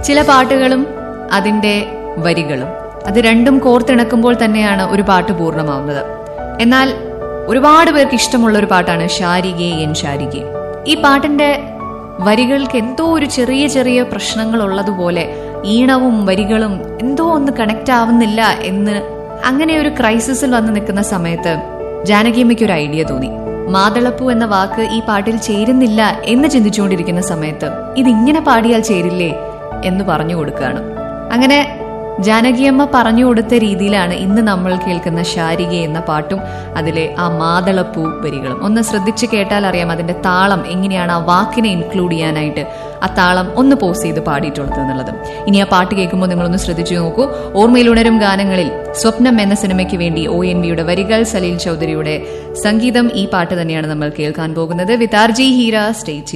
ചില പാട്ടുകളും അതിന്റെ വരികളും അത് രണ്ടും കോർത്തിണക്കുമ്പോൾ തന്നെയാണ് ഒരു പാട്ട് പൂർണ്ണമാവുന്നത് എന്നാൽ ഒരുപാട് പേർക്ക് ഇഷ്ടമുള്ള ഒരു പാട്ടാണ് ഷാരികെ എൻ ഷാരികെ ഈ പാട്ടിന്റെ വരികൾക്ക് എന്തോ ഒരു ചെറിയ ചെറിയ പ്രശ്നങ്ങൾ ഉള്ളതുപോലെ ഈണവും വരികളും എന്തോ ഒന്ന് കണക്ട് ആവുന്നില്ല എന്ന് അങ്ങനെ ഒരു ക്രൈസിസിൽ വന്ന് നിൽക്കുന്ന സമയത്ത് ജാനകിയമ്മയ്ക്ക് ഒരു ഐഡിയ തോന്നി മാതളപ്പൂ എന്ന വാക്ക് ഈ പാട്ടിൽ ചേരുന്നില്ല എന്ന് ചിന്തിച്ചുകൊണ്ടിരിക്കുന്ന സമയത്ത് ഇതിങ്ങനെ പാടിയാൽ ചേരില്ലേ എന്ന് പറഞ്ഞു കൊടുക്കുകയാണ് അങ്ങനെ ജാനകിയമ്മ പറഞ്ഞു കൊടുത്ത രീതിയിലാണ് ഇന്ന് നമ്മൾ കേൾക്കുന്ന ശാരിക എന്ന പാട്ടും അതിലെ ആ മാതളപ്പൂ വരികളും ഒന്ന് ശ്രദ്ധിച്ച് കേട്ടാൽ അറിയാം അതിന്റെ താളം എങ്ങനെയാണ് ആ വാക്കിനെ ഇൻക്ലൂഡ് ചെയ്യാനായിട്ട് ആ താളം ഒന്ന് പോസ് ചെയ്ത് പാടിയിട്ടുള്ളത് എന്നുള്ളത് ഇനി ആ പാട്ട് കേൾക്കുമ്പോൾ നിങ്ങളൊന്ന് ശ്രദ്ധിച്ചു നോക്കൂ ഓർമ്മയിൽ ഉണരും ഗാനങ്ങളിൽ സ്വപ്നം എന്ന സിനിമയ്ക്ക് വേണ്ടി ഒ എൻ വിയുടെ വരികൾ സലീൽ ചൗധരിയുടെ സംഗീതം ഈ പാട്ട് തന്നെയാണ് നമ്മൾ കേൾക്കാൻ പോകുന്നത് വിതാർജി ഹീര സ്റ്റേറ്റ്